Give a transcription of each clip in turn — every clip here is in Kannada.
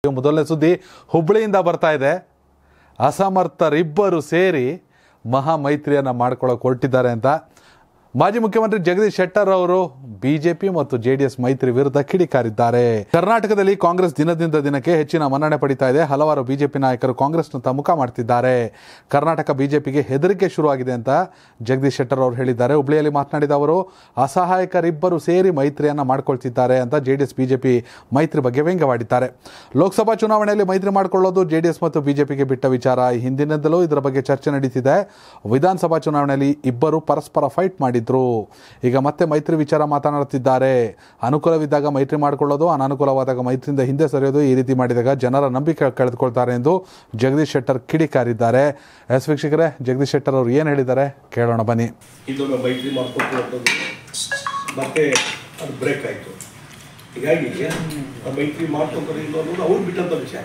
ಮೊದಲನೇ ಸುದ್ದಿ ಹುಬ್ಬಳ್ಳಿಯಿಂದ ಬರ್ತಾ ಇದೆ ಅಸಮರ್ಥರಿಬ್ಬರು ಸೇರಿ ಮಹಾ ಮೈತ್ರಿಯನ್ನು ಮಾಡ್ಕೊಳ್ಳೋಕೆ ಹೊರಟಿದ್ದಾರೆ ಅಂತ ಮಾಜಿ ಮುಖ್ಯಮಂತ್ರಿ ಜಗದೀಶ್ ಶೆಟ್ಟರ್ ಅವರು ಬಿಜೆಪಿ ಮತ್ತು ಜೆಡಿಎಸ್ ಮೈತ್ರಿ ವಿರುದ್ಧ ಕಿಡಿಕಾರಿದ್ದಾರೆ ಕರ್ನಾಟಕದಲ್ಲಿ ಕಾಂಗ್ರೆಸ್ ದಿನದಿಂದ ದಿನಕ್ಕೆ ಹೆಚ್ಚಿನ ಮನ್ನಣೆ ಪಡಿತಾ ಇದೆ ಹಲವಾರು ಬಿಜೆಪಿ ನಾಯಕರು ಕಾಂಗ್ರೆಸ್ನತ್ತ ಮುಖ ಮಾಡ್ತಿದ್ದಾರೆ ಕರ್ನಾಟಕ ಬಿಜೆಪಿಗೆ ಹೆದರಿಕೆ ಶುರುವಾಗಿದೆ ಅಂತ ಜಗದೀಶ್ ಶೆಟ್ಟರ್ ಅವರು ಹೇಳಿದ್ದಾರೆ ಹುಬ್ಳಿಯಲ್ಲಿ ಮಾತನಾಡಿದ ಅವರು ಅಸಹಾಯಕರಿಬ್ಬರು ಸೇರಿ ಮೈತ್ರಿಯನ್ನ ಮಾಡ್ಕೊಳ್ತಿದ್ದಾರೆ ಅಂತ ಜೆಡಿಎಸ್ ಬಿಜೆಪಿ ಮೈತ್ರಿ ಬಗ್ಗೆ ವ್ಯಂಗ್ಯವಾಡಿದ್ದಾರೆ ಲೋಕಸಭಾ ಚುನಾವಣೆಯಲ್ಲಿ ಮೈತ್ರಿ ಮಾಡಿಕೊಳ್ಳೋದು ಜೆಡಿಎಸ್ ಮತ್ತು ಬಿಜೆಪಿಗೆ ಬಿಟ್ಟ ವಿಚಾರ ಈ ಹಿಂದಿನಿಂದಲೂ ಇದರ ಬಗ್ಗೆ ಚರ್ಚೆ ನಡೀತಿದೆ ವಿಧಾನಸಭಾ ಚುನಾವಣೆಯಲ್ಲಿ ಇಬ್ಬರು ಪರಸ್ಪರ ಫೈಟ್ ಮಾಡಿದ್ರು ಈಗ ಮತ್ತೆ ಮೈತ್ರಿ ವಿಚಾರ ಮಾತನಾಡುತ್ತಿದ್ದಾರೆ ಅನುಕೂಲವಿದ್ದಾಗ ಮೈತ್ರಿ ಮಾಡಿಕೊಳ್ಳೋದು ಅನಾನುಕೂಲವಾದಾಗ ಮೈತ್ರಿಯಿಂದ ಹಿಂದೆ ಸರಿಯೋದು ಈ ರೀತಿ ಮಾಡಿದಾಗ ಜನರ ನಂಬಿಕೆ ಕಳೆದುಕೊಳ್ತಾರೆ ಎಂದು ಜಗದೀಶ್ ಶೆಟ್ಟರ್ ಕಿಡಿಕಾರಿದ್ದಾರೆ ಎಸ್ ವೀಕ್ಷಕರೇ ಜಗದೀಶ್ ಶೆಟ್ಟರ್ ಅವರು ಏನು ಹೇಳಿದ್ದಾರೆ ಕೇಳೋಣ ಬನ್ನಿ ಇದೊಂದು ಮೈತ್ರಿ ಮಾಡ್ಕೊಳ್ತಕ್ಕಂಥದ್ದು ಮತ್ತೆ ಅದು ಬ್ರೇಕ್ ಆಯಿತು ಹೀಗಾಗಿ ಆ ಮೈತ್ರಿ ಮಾಡ್ಕೊಂತಾರೆ ಇಲ್ಲ ಅನ್ನೋದು ಅವ್ರು ಬಿಟ್ಟಂಥ ವಿಚಾರ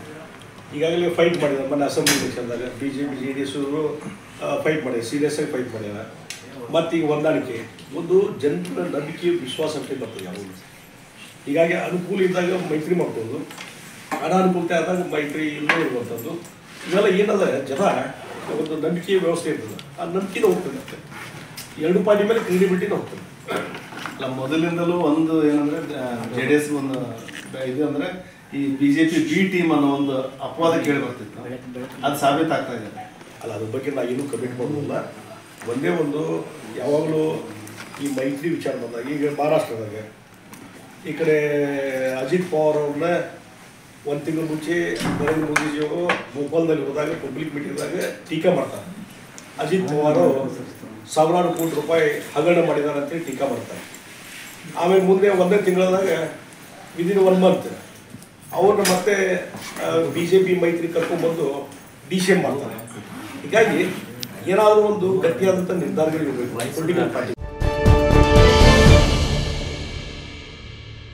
ಈಗಾಗಲೇ ಫೈಟ್ ಮಾಡಿದ್ದಾರೆ ಮೊನ್ನೆ ಅಸೆಂಬ್ಲಿ ಎಲೆಕ್ಷನ್ದಾಗ B J P J D S ಅವರು ಫೈಟ್ ಮಾಡಿದ್ದಾರೆ ಸೀರಿಯಸ್ ಆಗಿ ಫೈಟ್ ಮಾಡ್ಯಾರ ಮತ್ತು ಈಗ ಹೊಂದಾಣಿಕೆ ಒಂದು ಜನರ ನಂಬಿಕೆ ವಿಶ್ವಾಸ ಅಂತ ಬರ್ತದೆ ಯಾವುದು ಹೀಗಾಗಿ ಅನುಕೂಲ ಇದ್ದಾಗ ಮೈತ್ರಿ ಮಾಡ್ಬೋದು ಅನಾನುಕೂಲತೆ ಆದಾಗ ಮೈತ್ರಿ ಇಲ್ಲೇ ಇರುವಂಥದ್ದು ಇವೆಲ್ಲ ಏನದ ಜನ ಒಂದು ನಂಬಿಕೆ ವ್ಯವಸ್ಥೆ ಇರ್ತದೆ ಆ ನಂಬಿಕೆನ ಹೋಗ್ತದೆ ಎರಡು ಪಾರ್ಟಿ ಮೇಲೆ ಕ್ರೆಡಿಬಿಲಿಟಿನ ಹೋಗ್ತದೆ ಅಲ್ಲ ಮೊದಲಿಂದಲೂ ಒಂದು ಏನಂದ್ರೆ ಜೆ ಡಿ ಎಸ್ ಒಂದು ಬ- ಇದು ಅಂದ್ರೆ ಈ ಬಿಜೆಪಿ ಬಿ ಟೀಮ್ ಅನ್ನೋ ಒಂದು ಅಪವಾದ ಕೇಳಿ ಬರ್ತಿತ್ತು ಅದು ಸಾಬೀತಾಗ್ತಾ ಇದೆ ಅಲ್ಲ ಅದ್ರ ಬಗ್ಗೆ ನಾ ಏನೂ ಕಮೆಂಟ್ ಮಾಡೋದಿಲ್ಲ ಒಂದೇ ಒಂದು ಯಾವಾಗಲೂ ಈ ಮೈತ್ರಿ ವಿಚಾರ ಬಂದಾಗ ಈಗ ಮಹಾರಾಷ್ಟ್ರದಾಗ ಈ ಕಡೆ ಅಜಿತ್ ಪವಾರ್ ಅವ್ರನ್ನ ಒಂದು ತಿಂಗಳು ಮುಂಚೆ ನರೇಂದ್ರ ಮೋದಿಜಿಯವರು ಭೋಪಾಲ್ದಲ್ಲಿ ಹೋದಾಗ ಪಬ್ಲಿಕ್ ಮೀಟಿಂಗ್ದಾಗ ಟೀಕಾ ಮಾಡ್ತಾರೆ ಅಜಿತ್ ಪವಾರ್ ಸಾವಿರಾರು ಕೋಟಿ ರೂಪಾಯಿ ಹಗರಣ ಮಾಡಿದ್ದಾರೆ ಅಂತೇಳಿ ಟೀಕಾ ಮಾಡ್ತಾರೆ ಆಮೇಲೆ ಮುಂದೆ ಒಂದೇ ತಿಂಗಳದಾಗ ವಿದಿನ್ ಒನ್ ಮಂತ್ ಅವ್ರನ್ನ ಮತ್ತೆ ಬಿ ಜೆ ಪಿ ಮೈತ್ರಿ ಕರ್ಕೊಂಡ್ಬಂದು ಡಿ ಸಿ ಎಂ ಮಾಡ್ತಾರೆ ಹೀಗಾಗಿ ಏನಾದರೂ ಒಂದು ಗಟ್ಟಿಯಾದಂಥ ನಿರ್ಧಾರಗಳಿರಬೇಕು ಪೊಲಿಟಿಕಲ್ ಪಾರ್ಟಿ